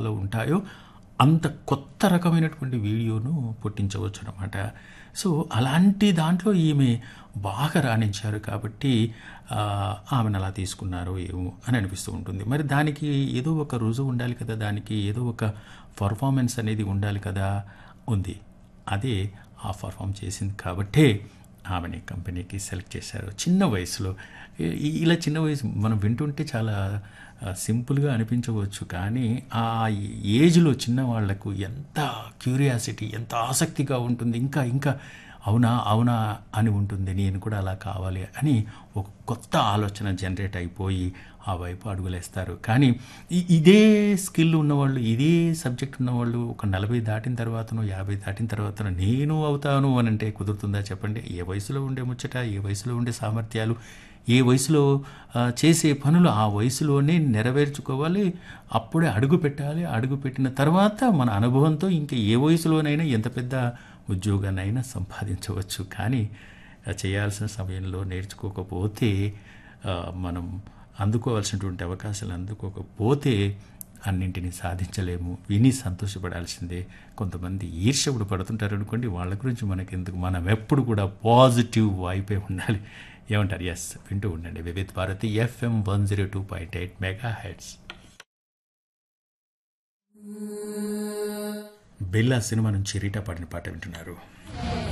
సినిమాలో ఉంటాయో అంత కొత్త రకమైనటువంటి వీడియోను పుట్టించవచ్చు అనమాట సో అలాంటి దాంట్లో ఈమె బాగా రాణించారు కాబట్టి ఆ, ఆమెను అలా తీసుకున్నారు ఏమో అని అనిపిస్తూ ఉంటుంది మరి దానికి ఏదో ఒక రుజువు ఉండాలి కదా దానికి ఏదో ఒక పర్ఫార్మెన్స్ అనేది ఉండాలి కదా ఉంది అదే ఆ పర్ఫామ్ చేసింది కాబట్టే ఆమెని కంపెనీకి సెలెక్ట్ చేశారు చిన్న వయసులో ఈ- ఇలా చిన్న వయసు మనం వింటుంటే చాలా ఆ, సింపుల్గా అనిపించవచ్చు కానీ ఆ ఏజ్లో చిన్న వాళ్లకు ఎంత క్యూరియాసిటీ ఎంత ఆసక్తిగా ఉంటుంది ఇంకా ఇంకా అవునా అవునా అని ఉంటుంది నేను కూడా అలా కావాలి అని ఒక కొత్త ఆలోచన జనరేట్ అయిపోయి ఆ వైపు అడుగులేస్తారు కానీ ఈ- ఇదే స్కిల్ ఉన్నవాళ్ళు ఇదే సబ్జెక్ట్ ఉన్నవాళ్ళు ఒక నలభై దాటిన తర్వాతనో యాభై దాటిన తర్వాతనో నేను అవుతాను అని అంటే కుదురుతుందా చెప్పండి ఏ వయసులో ఉండే ముచ్చట ఏ వయసులో ఉండే సామర్థ్యాలు ఏ వయసులో ఆ, చేసే పనులు ఆ వయసులోనే నెరవేర్చుకోవాలి అప్పుడే అడుగు పెట్టాలి అడుగు పెట్టిన తర్వాత మన అనుభవంతో ఇంకా ఏ వయసులోనైనా ఎంత పెద్ద ఉద్యోగాన్నైనా సంపాదించవచ్చు కానీ ఆ, చేయాల్సిన సమయంలో నేర్చుకోకపోతే ఆ, మనం అందుకోవాల్సినటువంటి అవకాశాలు అందుకోకపోతే అన్నింటినీ సాధించలేము విని సంతోషపడాల్సిందే కొంతమంది ఈర్ష్యపుడు పడుతుంటారు అనుకోండి వాళ్ళ గురించి మనకెందుకు మనం ఎప్పుడు కూడా పాజిటివ్ వైపే ఉండాలి ఏమంటారు ఎస్ వింటూ ఉండండి Vividh Bharati FM one zero two point eight mega hits Billa సినిమా నుంచి రీటా పాడిన పాట వింటున్నారు